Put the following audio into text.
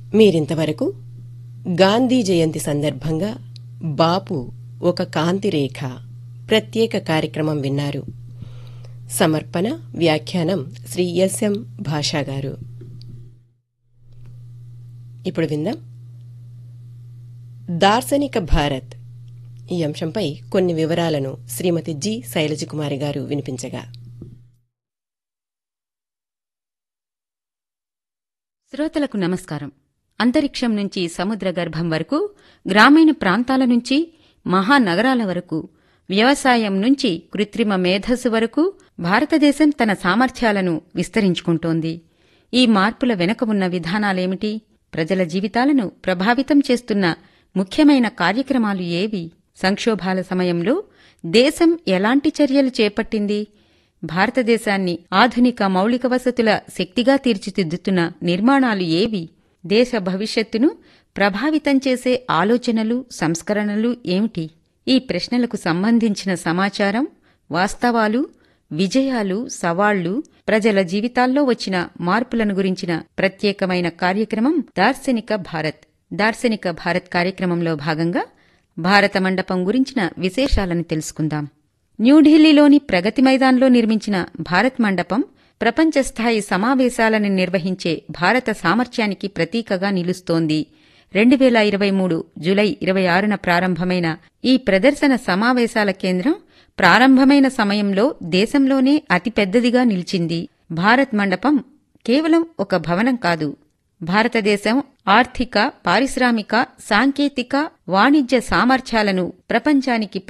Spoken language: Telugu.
మీరింతవరకు గాంధీ జయంతి సందర్భంగా బాపు ఒక కాంతి రేఖ ప్రత్యేక కార్యక్రమం విన్నారు సమర్పణ వ్యాఖ్యానం శ్రీ ఎస్ఎం భాషా గారు ఇప్పుడు విందాం దార్శనిక భారత్ ఈ అంశంపై కొన్ని వివరాలను శ్రీమతి జి శైలజకుమారి గారు వినిపించగా శ్రోతలకు నమస్కారం అంతరిక్షం నుంచి సముద్ర గర్భం వరకు గ్రామీణ ప్రాంతాల నుంచి మహానగరాల వరకు వ్యవసాయం నుంచి కృత్రిమ మేధస్సు వరకు భారతదేశం తన సామర్థ్యాలను విస్తరించుకుంటోంది ఈ మార్పుల వెనుక ఉన్న విధానాలేమిటి ప్రజల జీవితాలను ప్రభావితం చేస్తున్న ముఖ్యమైన కార్యక్రమాలు ఏవి సంక్షోభాల సమయంలో దేశం ఎలాంటి చర్యలు చేపట్టింది భారతదేశాన్ని ఆధునిక మౌలిక వసతుల శక్తిగా తీర్చిదిద్దుతున్న నిర్మాణాలు ఏవి దేశ భవిష్యత్తును ప్రభావితం చేసే ఆలోచనలు సంస్కరణలు ఏమిటి ఈ ప్రశ్నలకు సంబంధించిన సమాచారం వాస్తవాలు విజయాలు సవాళ్లు ప్రజల జీవితాల్లో వచ్చిన మార్పులను గురించిన ప్రత్యేకమైన కార్యక్రమం దార్శనిక భారత్ దార్శనిక భారత్ కార్యక్రమంలో భాగంగా భారత మండపం గురించిన విశేషాలను తెలుసుకుందాం న్యూఢిల్లీలోని ప్రగతి మైదాన్లో నిర్మించిన భారత్ మండపం ప్రపంచ స్థాయి సమావేశాలను నిర్వహించే భారత సామర్థ్యానికి ప్రతీకగా నిలుస్తోంది రెండు వేల ఇరవై మూడు జులై ఇరవై ఆరున ప్రారంభమైన ఈ ప్రదర్శన సమావేశాల కేంద్రం ప్రారంభమైన సమయంలో దేశంలోనే అతిపెద్దదిగా నిలిచింది భారత్ మండపం కేవలం ఒక భవనం కాదు భారతదేశం ఆర్థిక పారిశ్రామిక సాంకేతిక వాణిజ్య సామర్థ్యాలను ప్రపంచానికి